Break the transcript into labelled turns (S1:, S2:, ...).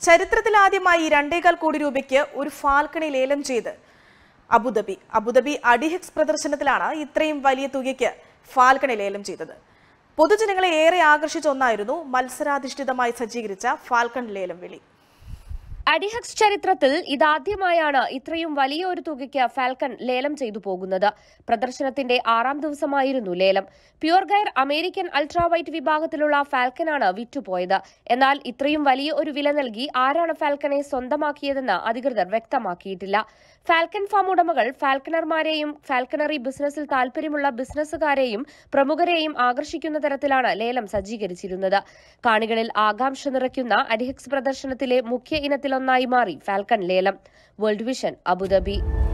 S1: ചരിത്രത്തിലാദ്യമായി രണ്ടേകാൽ കോടി രൂപയ്ക്ക് ഒരു ഫാൽക്കണി ലേലം ചെയ്ത് അബുദാബി അബുദാബി അഡിഹെക്സ് പ്രദർശനത്തിലാണ് ഇത്രയും വലിയ തുകയ്ക്ക് ഫാൽക്കണി ലേലം ചെയ്തത് പൊതുജനങ്ങളെ ഏറെ ആകർഷിച്ച ഒന്നായിരുന്നു മത്സരാധിഷ്ഠിതമായി സജ്ജീകരിച്ച ഫാൽക്കൺ ലേലം വിളി
S2: അഡിഹക്സ് ചരിത്രത്തിൽ ഇതാദ്യമായാണ് ഇത്രയും വലിയ ഒരു തുകയ്ക്ക് ഫാൽക്കൺ ലേലം ചെയ്തു പോകുന്നത് പ്രദർശനത്തിന്റെ ആറാം ദിവസമായിരുന്നു ലേലം pure gyr American ultra white വിഭാഗത്തിലുള്ള ഫാൽക്കനാണ് വിറ്റുപോയത് എന്നാൽ ഇത്രയും വലിയ ഒരു വില നൽകി ആരാണ് ഫാൽക്കനെ സ്വന്തമാക്കിയതെന്ന് അധികൃതർ വ്യക്തമാക്കിയിട്ടില്ല ഫാൽക്കൺ ഫാം ഉടമകൾ ഫാൽക്കണർമാരെയും ഫാൽക്കണറി ബിസിനസ്സിൽ താൽപര്യമുള്ള ബിസിനസ്സുകാരെയും പ്രമുഖരെയും ആകർഷിക്കുന്ന തരത്തിലാണ് ലേലം സജ്ജീകരിച്ചിരുന്നത് കാണികളിൽ ആകാംക്ഷ നിറയ്ക്കുന്ന അഡിഹക്സ് പ്രദർശനത്തിലെ മുഖ്യ ഇനത്തിലൊന്നായി മാറി ഫാൽക്കൺ ലേലം വേൾഡ് വിഷൻ അബുദാബി